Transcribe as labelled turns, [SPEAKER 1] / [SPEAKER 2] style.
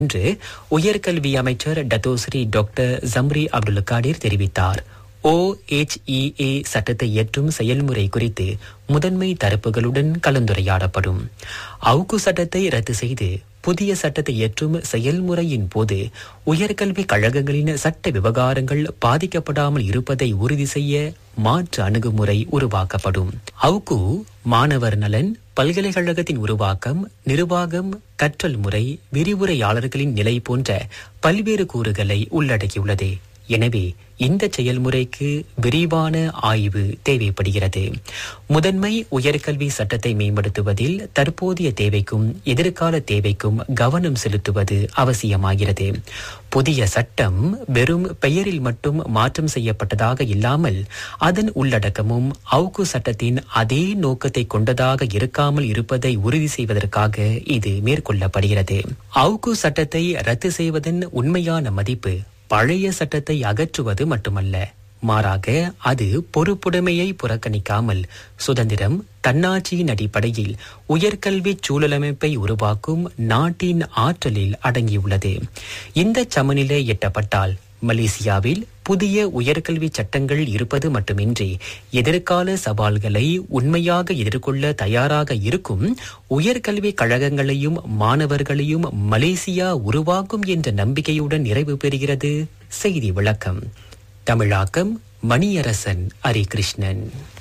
[SPEAKER 1] என்று உயர்கல்வி அமைச்சர் Dato Sri doctor Zambry Abdul Kadir தெரிவித்தார் ஓஎச்இஏ சட்டத்தை இயற்றும் செயல்முறை குறித்து முதன்மை தரப்புகளுடன் கலந்துரையாடப்படும் அவுக்கு சட்டத்தை ரத்து செய்து புதிய சட்டத்தை இயற்றும் செயல்முறையின் போது உயர்கல்வி கழகங்களின் சட்ட விவகாரங்கள் பாதிக்கப்படாமல் இருப்பதை உறுதி செய்ய மாற்று அணுகுமுறை உருவாக்கப்படும் அவுக்கு மாணவர் நலன் பல்கலைக்கழகத்தின் உருவாக்கம் நிர்வாகம் கற்றல் முறை விரிவுரையாளர்களின் நிலை போன்ற பல்வேறு கூறுகளை உள்ளடக்கியுள்ளது எனவே இந்த செயல்முறைக்கு விரிவான ஆய்வு தேவைப்படுகிறது முதன்மை உயர்கல்வி சட்டத்தை மேம்படுத்துவதில் தற்போதைய தேவைக்கும் எதிர்கால தேவைக்கும் கவனம் செலுத்துவது அவசியமாகிறது புதிய சட்டம் வெறும் பெயரில் மட்டும் மாற்றம் செய்யப்பட்டதாக இல்லாமல் அதன் உள்ளடக்கமும் அவுக்கு சட்டத்தின் அதே நோக்கத்தை கொண்டதாக இருக்காமல் இருப்பதை உறுதி செய்வதற்காக இது மேற்கொள்ளப்படுகிறது அவுக்கு சட்டத்தை ரத்து செய்வதன் உண்மையான மதிப்பு பழைய சட்டத்தை அகற்றுவது மட்டுமல்ல மாறாக அது பொறுப்புடைமையை புறக்கணிக்காமல் சுதந்திரம் தன்னாட்சியின் அடிப்படையில் உயர்கல்வி சூழலமைப்பை உருவாக்கும் நாட்டின் ஆற்றலில் அடங்கியுள்ளது இந்த சமநிலை எட்டப்பட்டால் மலேசியாவில் புதிய உயர்கல்வி சட்டங்கள் இருப்பது மட்டுமின்றி எதிர்கால சவால்களை உண்மையாக எதிர்கொள்ள தயாராக இருக்கும் உயர்கல்வி கழகங்களையும் மாணவர்களையும் மலேசியா உருவாக்கும் என்ற நம்பிக்கையுடன் நிறைவு பெறுகிறது செய்தி விளக்கம் தமிழாக்கம் மணியரசன் ஹரிகிருஷ்ணன்